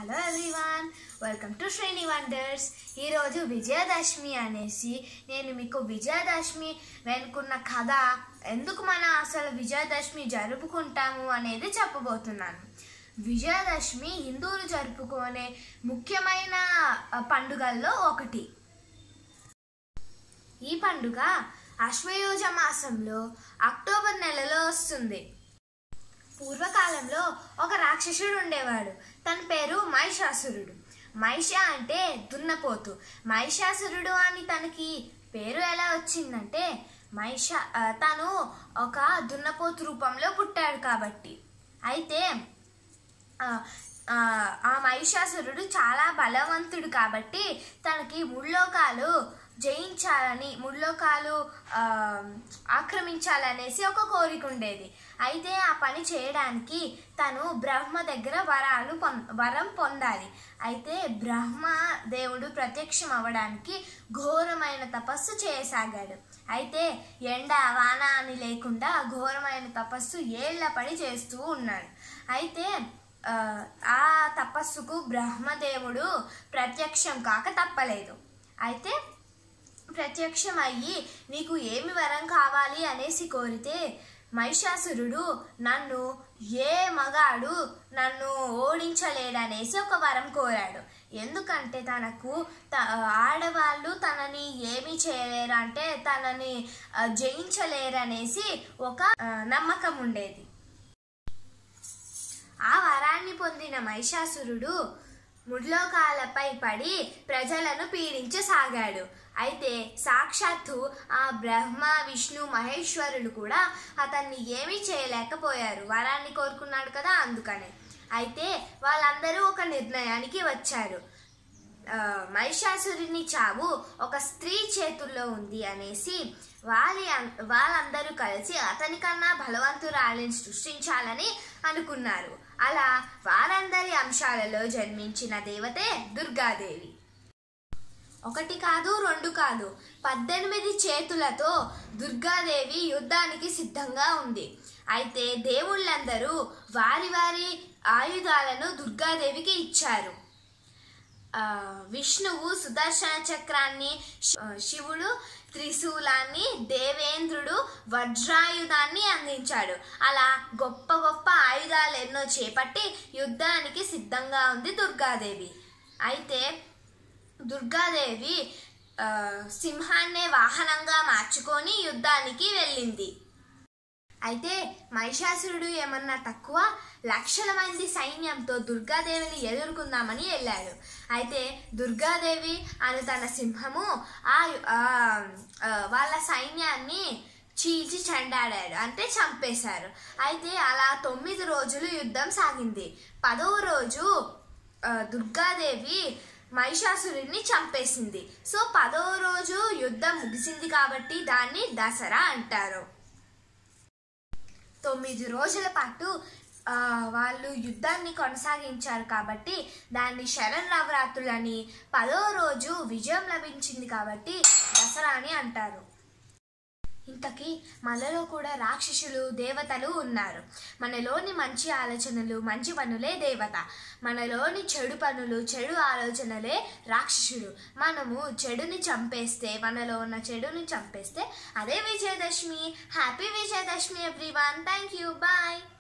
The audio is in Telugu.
hello everyone welcome to Shreni wonders ఈరోజు విజయదశమి అనేసి నేను మీకు విజయదశమి వెనుకున్న కథ ఎందుకు మనం అసలు విజయదశమి జరుపుకుంటాము అనేది చెప్పబోతున్నాను విజయదశమి హిందువులు జరుపుకునే ముఖ్యమైన ఆ, పండుగల్లో ఒకటి ఈ పండుగ అశ్వయోజ మాసంలో అక్టోబర్ నెలలో వస్తుంది పూర్వకాలంలో ఒక రాక్షసుడు ఉండేవాడు తన పేరు మహిషాసురుడు మహిష అంటే దున్నపోతు మహిషాసురుడు అని తనకి పేరు ఎలా వచ్చిందంటే మహిష ఆ, తను ఒక దున్నపోతు రూపంలో పుట్టాడు కాబట్టి అయితే ఆ, ఆ, ఆ మహిషాసురుడు చాలా బలవంతుడు కాబట్టి తనకి ముల్లోకాలు జయించాలని ముల్లోకాలు ఆ, ఆక్రమించాలనేసి ఒక కోరిక ఉండేది అయితే ఆ పని చేయడానికి తను బ్రహ్మ దగ్గర వరాలు పొం వరం పొందాలి అయితే బ్రహ్మ దేవుడు ప్రత్యక్షం అవ్వడానికి ఘోరమైన తపస్సు చేయసాగాడు అయితే ఎండ వాన అని లేకుండా ఘోరమైన తపస్సు ఏళ్ల పడి చేస్తూ ఉన్నాడు అయితే ఆ, ఆ తపస్సుకు బ్రహ్మదేవుడు ప్రత్యక్షం కాక తప్పలేదు అయితే ప్రత్యక్షం అయ్యి నీకు ఏమి వరం కావాలి అనేసి కోరితే మహిషాసురుడు నన్ను ఏ మగాడు నన్ను ఓడించలేడనేసి ఒక వరం కోరాడు ఎందుకంటే తనకు త- ఆడవాళ్ళు తనని ఏమీ చేయలేరు అంటే తనని ఆ, జయించలేరనేసి ఒక ఆ, నమ్మకం ఉండేది ఆ వరాన్ని పొందిన మహిషాసురుడు ముడ్లోకాలపై పడి ప్రజలను పీడించసాగాడు అయితే సాక్షాత్తు ఆ బ్రహ్మ విష్ణు మహేశ్వరులు కూడా అతన్ని ఏమీ చేయలేకపోయారు వరాన్ని కోరుకున్నాడు కదా అందుకనే అయితే వాళ్ళందరూ ఒక నిర్ణయానికి వచ్చారు ఆ, మహిషాసురుని చావు ఒక స్త్రీ చేతుల్లో ఉంది అనేసి వాళ్ళి వాళ్ళందరూ కలిసి అతనికన్నా బలవంతురాలిని సృష్టించాలని అనుకున్నారు అలా వారందరి అంశాలలో జన్మించిన దేవతే దుర్గాదేవి ఒకటి కాదు రెండు కాదు పద్దెనిమిది చేతులతో దుర్గాదేవి యుద్ధానికి సిద్ధంగా ఉంది అయితే దేవుళ్ళందరూ వారి వారి ఆయుధాలను దుర్గాదేవికి ఇచ్చారు ఆ, విష్ణువు సుదర్శన చక్రాన్ని శి- ఆ, శివుడు త్రిశూలాన్ని దేవేంద్రుడు వజ్రాయుధాన్ని అందించాడు అలా గొప్ప గొప్ప ఆయుధాలు ఎన్నో చేపట్టి యుద్ధానికి సిద్ధంగా ఉంది దుర్గాదేవి అయితే దుర్గాదేవి ఆ, సింహాన్నే వాహనంగా మార్చుకొని యుద్ధానికి వెళ్ళింది అయితే మహిషాసురుడు ఏమన్నా తక్కువ లక్షల మంది సైన్యంతో దుర్గాదేవిని ఎదుర్కొందామని వెళ్ళాడు అయితే దుర్గాదేవి అని తన సింహము ఆ ఆ, ఆ, వాళ్ళ సైన్యాన్ని చీల్చి చెండాడాడు అంటే చంపేశారు అయితే అలా తొమ్మిది రోజులు యుద్ధం సాగింది పదవ రోజు ఆ, దుర్గాదేవి మహిషాసురుడిని చంపేసింది సో పదవ రోజు యుద్ధం ముగిసింది కాబట్టి దాన్ని దసరా అంటారు తొమ్మిది రోజుల పాటు ఆ, వాళ్ళు యుద్ధాన్ని కొనసాగించారు కాబట్టి దాన్ని శరన్నవరాత్రులని పదో రోజు విజయం లభించింది కాబట్టి దసరా అని అంటారు ఇంతకీ మనలో కూడా రాక్షసులు దేవతలు ఉన్నారు మనలోని మంచి ఆలోచనలు మంచి పనులే దేవత మనలోని చెడు పనులు చెడు ఆలోచనలే రాక్షసుడు మనము చెడుని చంపేస్తే మనలో ఉన్న చెడుని చంపేస్తే అదే Vijayadashami happy Vijayadashami everyone thank you bye